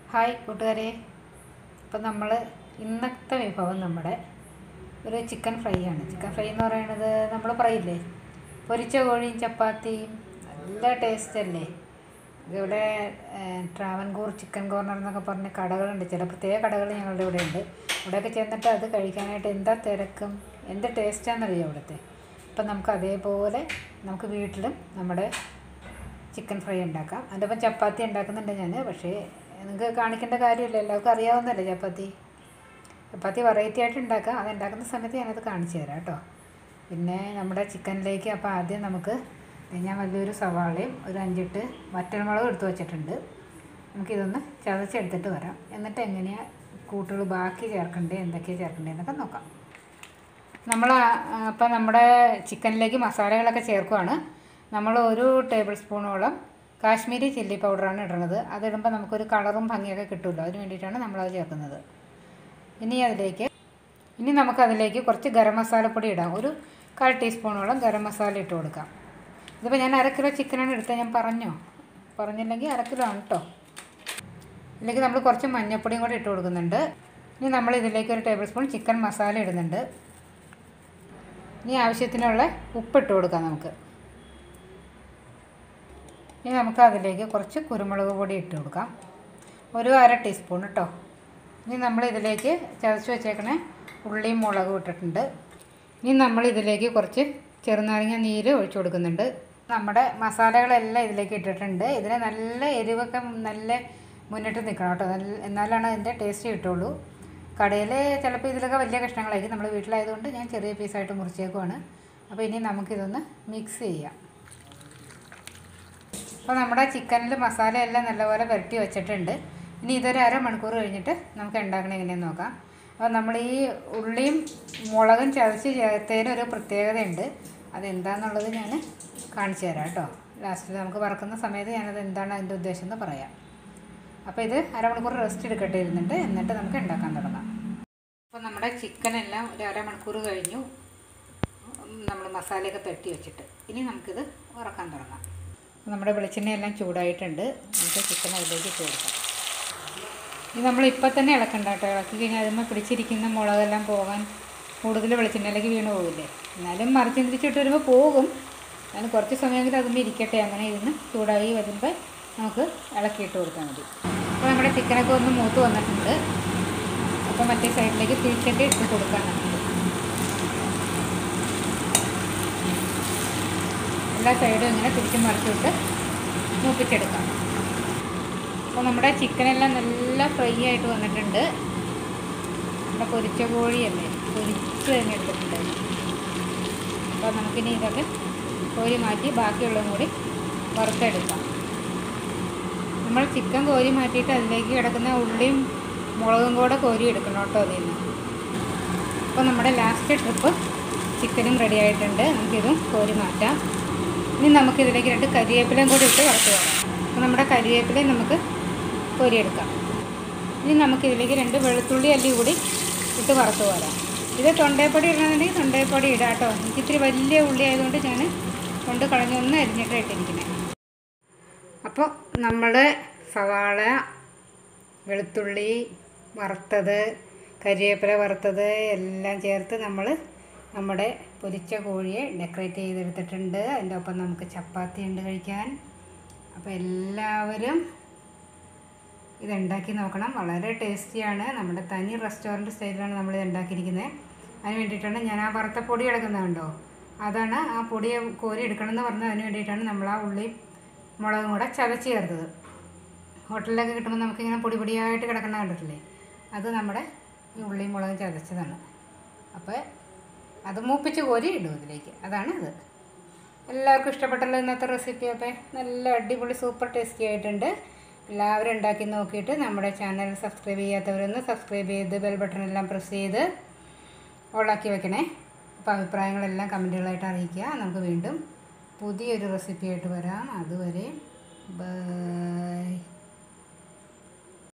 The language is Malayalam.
ഹായ് കൂട്ടുകാരെ ഇപ്പം നമ്മൾ ഇന്നത്തെ വിഭവം നമ്മുടെ ഒരു ചിക്കൻ ഫ്രൈ ആണ് ചിക്കൻ ഫ്രൈ എന്ന് പറയുന്നത് നമ്മൾ പറയില്ലേ പൊരിച്ച കോഴിയും ചപ്പാത്തിയും നല്ല ടേസ്റ്റ് അല്ലേ ഇവിടെ ഏഹ്, ട്രാവൻകൂർ ചിക്കൻ കോർണർ എന്നൊക്കെ പറഞ്ഞ കടകളുണ്ട് ചില പ്രത്യേക കടകൾ ഞങ്ങളുടെ ഇവിടെ ഉണ്ട് ഇവിടെയൊക്കെ ചെന്നിട്ട് അത് കഴിക്കാനായിട്ട് എന്താ തിരക്കും എന്ത് ടേസ്റ്റാണെന്നറിയോ ഇവിടുത്തെ അപ്പം നമുക്ക് അതേപോലെ നമുക്ക് വീട്ടിലും നമ്മുടെ ചിക്കൻ ഫ്രൈ ഉണ്ടാക്കാം അതിൻ്റെ ഒപ്പം ചപ്പാത്തി ഉണ്ടാക്കുന്നുണ്ട് ഞാൻ പക്ഷേ നിങ്ങൾക്ക് കാണിക്കേണ്ട കാര്യമില്ല എല്ലാവർക്കും അറിയാവുന്നതല്ലേ ചപ്പാത്തി ചപ്പാത്തി വെറൈറ്റി ആയിട്ട് ഉണ്ടാക്കാം അത് ഉണ്ടാക്കുന്ന സമയത്ത് ഞാനത് കാണിച്ചു തരാം കേട്ടോ പിന്നെ നമ്മുടെ ചിക്കനിലേക്ക് അപ്പോൾ ആദ്യം നമുക്ക് ഞാൻ വലിയൊരു സവാളയും ഒരു അഞ്ചെട്ട് വറ്റൽമുളകും എടുത്ത് വെച്ചിട്ടുണ്ട് നമുക്കിതൊന്ന് ചതച്ചെടുത്തിട്ട് വരാം എന്നിട്ട് എങ്ങനെയാണ് കൂട്ടുകൾ ബാക്കി ചേർക്കണ്ടേ എന്തൊക്കെയാണ് ചേർക്കണ്ടേ എന്നൊക്കെ നോക്കാം നമ്മൾ അപ്പം നമ്മുടെ ചിക്കനിലേക്ക് മസാലകളൊക്കെ ചേർക്കുവാണ് നമ്മൾ ഒരു ടേബിൾ സ്പൂണോളം കാശ്മീരി ചില്ലി പൗഡറാണ് ഇടുന്നത് അതിടുമ്പോൾ നമുക്കൊരു കളറും ഭംഗിയൊക്കെ കിട്ടുമല്ലോ അതിന് വേണ്ടിയിട്ടാണ് നമ്മളത് ചേർക്കുന്നത് ഇനി അതിലേക്ക് ഇനി നമുക്കതിലേക്ക് കുറച്ച് ഗരം മസാലപ്പൊടി ഇടാം ഒരു കാൽ ടീസ്പൂണോളം ഗരം മസാല ഇട്ട് കൊടുക്കാം ഇതിപ്പോൾ ഞാൻ അര കിലോ ചിക്കനാണ് എടുത്തത് ഞാൻ പറഞ്ഞോ പറഞ്ഞില്ലെങ്കിൽ അര കിലോ ആണ് കേട്ടോ ഇതിലേക്ക് നമ്മൾ കുറച്ച് മഞ്ഞൾപ്പൊടിയും കൂടി ഇട്ട് കൊടുക്കുന്നുണ്ട് ഇനി നമ്മൾ ഇതിലേക്ക് ഒരു ടേബിൾ സ്പൂൺ ചിക്കൻ മസാല ഇടുന്നുണ്ട് ഇനി ആവശ്യത്തിനുള്ള ഉപ്പ് ഇട്ട് കൊടുക്കാം നമുക്ക് ഇനി നമുക്ക് അതിലേക്ക് കുറച്ച് കുരുമുളക് പൊടി ഇട്ട് കൊടുക്കാം ഒരു അര ടീസ്പൂൺ കേട്ടോ ഇനി നമ്മൾ ഇതിലേക്ക് ചതച്ച് വെച്ചേക്കണ ഉള്ളിയും മുളകും ഇട്ടിട്ടുണ്ട് ഇനി നമ്മൾ ഇതിലേക്ക് കുറച്ച് ചെറുനാരങ്ങ നീര് ഒഴിച്ചു കൊടുക്കുന്നുണ്ട് നമ്മുടെ മസാലകളെല്ലാം ഇതിലേക്ക് ഇട്ടിട്ടുണ്ട് ഇതിന് നല്ല എരിവൊക്കെ നല്ല മുന്നിട്ട് നിൽക്കണം കേട്ടോ നല്ല എന്നാലാണ് അതിൻ്റെ ടേസ്റ്റ് കിട്ടുള്ളൂ കടയിൽ ചിലപ്പോൾ ഇതിലൊക്കെ വലിയ കഷ്ണങ്ങളായിരിക്കും നമ്മൾ വീട്ടിലായതുകൊണ്ട് ഞാൻ ചെറിയ പീസായിട്ട് മുറിച്ചേക്കുവാണ് അപ്പോൾ ഇനി നമുക്കിതൊന്ന് മിക്സ് ചെയ്യാം അപ്പോൾ നമ്മുടെ ചിക്കനിൽ മസാല എല്ലാം നല്ലപോലെ പുരട്ടി വെച്ചിട്ടുണ്ട് ഇനി ഇതൊരു അരമണിക്കൂർ കഴിഞ്ഞിട്ട് നമുക്ക് ഉണ്ടാക്കണ എങ്ങനെയെന്ന് നോക്കാം അപ്പോൾ നമ്മൾ ഈ ഉള്ളിയും മുളകും ചതച്ച് ചേർത്തതിന് ഒരു പ്രത്യേകതയുണ്ട് അതെന്താണെന്നുള്ളത് ഞാൻ കാണിച്ചു തരാം കേട്ടോ ലാസ്റ്റിൽ നമുക്ക് വറക്കുന്ന സമയത്ത് ഞാനത് എന്താണ് അതിൻ്റെ ഉദ്ദേശം എന്ന് പറയാം അപ്പോൾ ഇത് അരമണിക്കൂർ റെസ്റ്റ് എടുക്കട്ടെ ഇരുന്നിട്ട് എന്നിട്ട് നമുക്ക് ഉണ്ടാക്കാൻ തുടങ്ങാം അപ്പോൾ നമ്മുടെ ചിക്കനെല്ലാം ഒരു അരമണിക്കൂർ കഴിഞ്ഞു നമ്മൾ മസാലയൊക്കെ പെരട്ടി വെച്ചിട്ട് ഇനി നമുക്കിത് വറക്കാൻ തുടങ്ങാം അപ്പോൾ നമ്മുടെ വെളിച്ചെണ്ണയെല്ലാം ചൂടായിട്ടുണ്ട് നമുക്ക് ചിക്കൻ അതിലേക്ക് ഇട്ട് കൊടുക്കാം ഇത് നമ്മൾ ഇപ്പം തന്നെ ഇളക്കണ്ട കേട്ടോ ഇളക്കി കഴിഞ്ഞാൽ അതുമ്പോൾ പിടിച്ചിരിക്കുന്ന മുളകെല്ലാം പോകാൻ കൂടുതൽ വെളിച്ചെണ്ണയിലേക്ക് വീണ് പോകില്ലേ എന്നാലും മറിച്ച് തിരിച്ചിട്ട് വരുമ്പോൾ പോകും എന്നാലും കുറച്ച് സമയമെങ്കിലും അതുമ്പോൾ ഇരിക്കട്ടെ അങ്ങനെ ഇരുന്ന് ചൂടായി വരുമ്പോൾ നമുക്ക് ഇളക്കിയിട്ട് കൊടുത്താൽ മതി അപ്പോൾ നമ്മുടെ ചിക്കനൊക്കെ ഒന്ന് മൂത്ത് വന്നിട്ടുണ്ട് അപ്പോൾ മറ്റേ സൈഡിലേക്ക് തിരിച്ചിട്ട് ഇട്ട് കൊടുക്കാൻ നമുക്ക് എല്ലാ സൈഡും ഇങ്ങനെ തിരിച്ചും മറിച്ചിട്ട് മൂപ്പിച്ചെടുക്കാം അപ്പോൾ നമ്മുടെ ചിക്കനെല്ലാം നല്ല ഫ്രൈ ആയിട്ട് വന്നിട്ടുണ്ട് നമ്മുടെ പൊരിച്ച കോഴിയല്ലേ പൊരിച്ച് തന്നെ എടുത്തിട്ടുണ്ട് അപ്പോൾ നമുക്കിനി ഇതൊക്കെ കോരി മാറ്റി ബാക്കിയുള്ളതും കൂടി വറുത്തെടുക്കാം നമ്മൾ ചിക്കൻ കോരി മാറ്റിയിട്ട് അതിലേക്ക് കിടക്കുന്ന ഉള്ളിയും മുളകും കൂടെ കോരി എടുക്കണം കേട്ടോ അതിൽ നിന്ന് അപ്പോൾ നമ്മുടെ ലാസ്റ്റ് ട്രിപ്പ് ചിക്കനും റെഡി ആയിട്ടുണ്ട് നമുക്കിതും കോരി മാറ്റാം ഇനി നമുക്കിതിലേക്ക് രണ്ട് കരിവേപ്പിലയും കൂടി ഇട്ട് വറുത്ത് പോകാം അപ്പോൾ നമ്മുടെ കരിവേപ്പിലയും നമുക്ക് കോരിയെടുക്കാം ഇനി നമുക്കിതിലേക്ക് രണ്ട് വെളുത്തുള്ളി അല്ലി കൂടി ഇട്ട് വറുത്ത് പോരാം ഇത് തൊണ്ടേപ്പൊടി ഇടണമെന്നുണ്ടെങ്കിൽ തൊണ്ടേപ്പൊടി ഇടാം കേട്ടോ എനിക്ക് ഇത്തിരി വലിയ ഉള്ളി ആയതുകൊണ്ട് ഞാൻ കൊണ്ട് കളഞ്ഞ് ഒന്ന് അരിഞ്ഞിട്ട് ഇട്ടിരിക്കുന്നത് അപ്പോൾ നമ്മൾ സവാള വെളുത്തുള്ളി വറുത്തത് കരിവേപ്പില വറുത്തത് എല്ലാം ചേർത്ത് നമ്മൾ നമ്മുടെ പൊരിച്ച കോഴിയെ ഡെക്കറേറ്റ് ചെയ്തെടുത്തിട്ടുണ്ട് അതിൻ്റെ ഒപ്പം നമുക്ക് ചപ്പാത്തി ഉണ്ട് കഴിക്കാൻ അപ്പോൾ എല്ലാവരും ഇതുണ്ടാക്കി നോക്കണം വളരെ ടേസ്റ്റിയാണ് നമ്മുടെ തനി റെസ്റ്റോറൻറ്റ് സ്റ്റൈലിലാണ് നമ്മൾ ഇത് ഉണ്ടാക്കിയിരിക്കുന്നത് അതിന് വേണ്ടിയിട്ടാണ് ഞാൻ ആ വറുത്ത പൊടി എടുക്കുന്നത് കണ്ടോ അതാണ് ആ പൊടി കോരി എടുക്കണം എന്ന് പറഞ്ഞത് അതിന് വേണ്ടിയിട്ടാണ് നമ്മൾ ആ ഉള്ളിയും മുളകും കൂടെ ചതച്ച് ചേർത്തത് ഹോട്ടലിലൊക്കെ കിട്ടുമ്പോൾ നമുക്കിങ്ങനെ പൊടി പൊടിയായിട്ട് കിടക്കുന്ന കണ്ടിട്ടില്ലേ അത് നമ്മുടെ ഈ ഉള്ളിയും മുളകും ചതച്ചതാണ് അപ്പോൾ അത് മൂപ്പിച്ച് കോരി ഇടും ഇതിലേക്ക് അതാണ് അത് എല്ലാവർക്കും ഇഷ്ടപ്പെട്ടല്ലോ ഇന്നത്തെ റെസിപ്പി അപ്പോൾ നല്ല അടിപൊളി സൂപ്പർ ടേസ്റ്റി ആയിട്ടുണ്ട് എല്ലാവരും ഉണ്ടാക്കി നോക്കിയിട്ട് നമ്മുടെ ചാനൽ സബ്സ്ക്രൈബ് ചെയ്യാത്തവരൊന്ന് സബ്സ്ക്രൈബ് ചെയ്ത് ബെൽ ബട്ടൺ എല്ലാം പ്രസ് ചെയ്ത് ഓളാക്കി വെക്കണേ അപ്പോൾ അഭിപ്രായങ്ങളെല്ലാം കമൻറ്റുകളായിട്ട് അറിയിക്കുക നമുക്ക് വീണ്ടും പുതിയൊരു റെസിപ്പി ആയിട്ട് വരാം അതുവരെ ബൈ